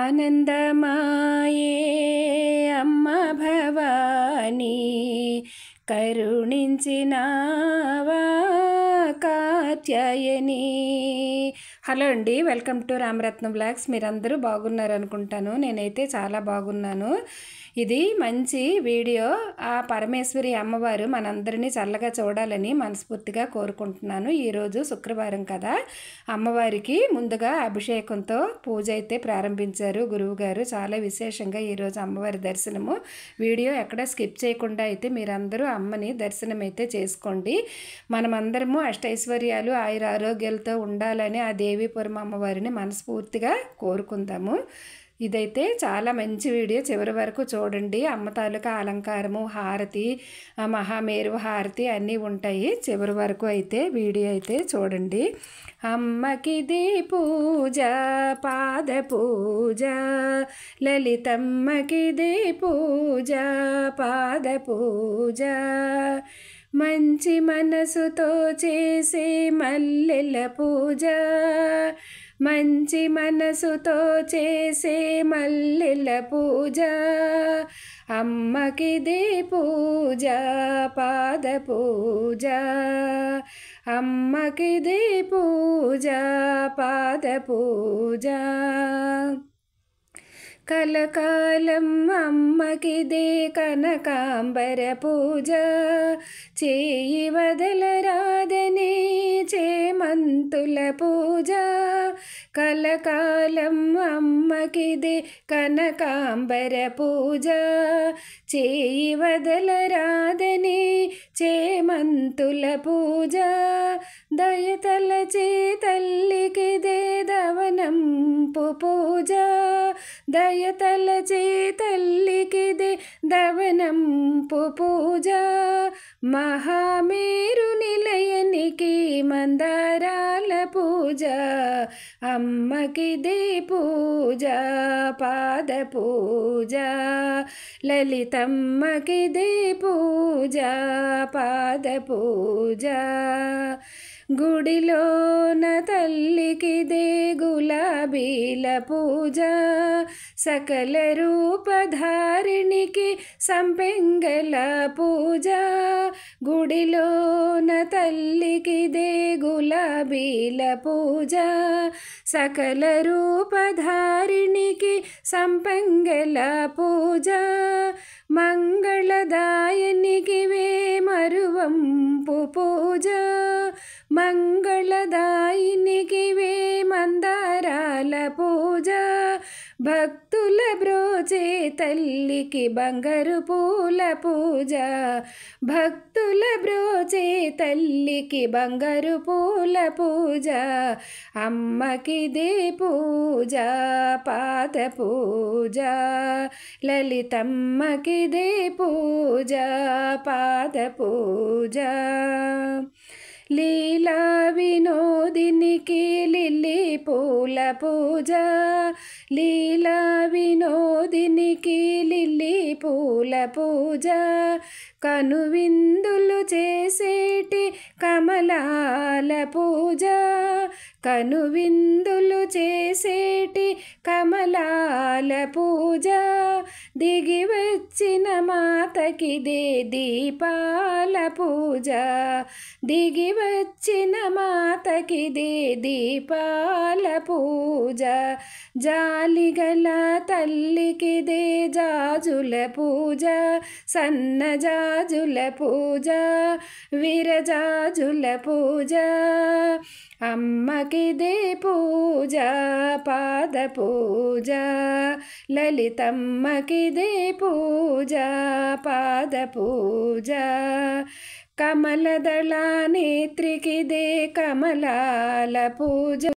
ఆనందమాయే అమ్మ భవానీ కరుణించినావా కాత్యాయని హలో అండి వెల్కమ్ టు రామరత్నం బ్లాగ్స్ మీరందరూ బాగున్నారు అనుకుంటాను నేనైతే చాలా బాగున్నాను ఇది మంచి వీడియో ఆ పరమేశ్వరి అమ్మవారు మనందరినీ చల్లగా చూడాలని మనస్ఫూర్తిగా కోరుకుంటున్నాను ఈరోజు శుక్రవారం కదా అమ్మవారికి ముందుగా అభిషేకంతో పూజ అయితే ప్రారంభించారు గురువుగారు చాలా విశేషంగా ఈరోజు అమ్మవారి దర్శనము వీడియో ఎక్కడ స్కిప్ చేయకుండా అయితే మీరందరూ అమ్మని దర్శనం అయితే చేసుకోండి మనమందరము అష్టైశ్వర్యాలు ఆయుర ఆరోగ్యాలతో ఉండాలని ఆ దేవీపురం అమ్మవారిని మనస్ఫూర్తిగా కోరుకుందాము ఇదైతే చాలా మంచి వీడియో చివరి వరకు చూడండి అమ్మ తాలూకా అలంకారము హారతి ఆ మహామేరు హారతి అన్నీ ఉంటాయి చివరి వరకు అయితే వీడియో అయితే చూడండి అమ్మకిది పూజ పాద పూజ లలితమ్మకిది పూజ పాద పూజ మంచి మనసుతో చేసే మల్లెల పూజ మంచి మనసుతో చేసే మల్లెల పూజ అమ్మకిది పూజ పాద పూజ అమ్మకిది పూజ పాద పూజ కలకాలం అమ్మకిదే కనకాంబర పూజ చేయి వదలరాదనే చేమంతుల పూజ కలకాలం అమ్మకిదే కనకాంబర పూజ చేయి వదలరాదనే చేమంతుల పూజ దయతలచే తల్లికిదే దవనంపు పూజ దయతలచే తల్లికిదే దవనంపు పూజ మహామేరు నిలయనికి మందారాల పూజ అమ్మకిదే పూజ పాద పూజ లలితమ్మకిదే పూజ పాద పూజ గుడిలోన తల్లికిదే గులాబీల పూజ సకల రూపధారిణికి సంపెంగల పూజ గుడిలోన తల్లికిదే గులాబీల పూజ సకల రూపధారిణికి సంపెంగల పూజ మంగళదాయనికి వే మరువంపు పూజ మంగళదాయినికి వే మందారాల పూజ భక్తుల బ్రోచే తల్లికి బంగారు పూల పూజ భక్తుల బ్రోచే తల్లికి బంగారు పూల పూజ అమ్మకిదే పూజ పాద పూజ లలితమ్మకిదే పూజ పాద పూజ లీలా వినోదినికి లిల్లీ పూల పూజ లీలా వినోదినికి లిల్లీ పూల పూజ కనువిందులు చేసేటి కమలాల పూజ కనువిందులు చేసేటి కమలాల పూజ దిగి వచ్చిన మాతకిదే దీపాల పూజ దిగి వచ్చిన మాతకిదే దీపాల పూజ జాలిగల తల్లికిదే జాజుల పూజ సన్న జాజుల పూజ విరజాజుల పూజ అమ్మకిదే పూజ పాద పూజ లలితమ్మకిదే పూజ పాద పూజ కమలదళ నేత్రికిదే కమలాల పూజ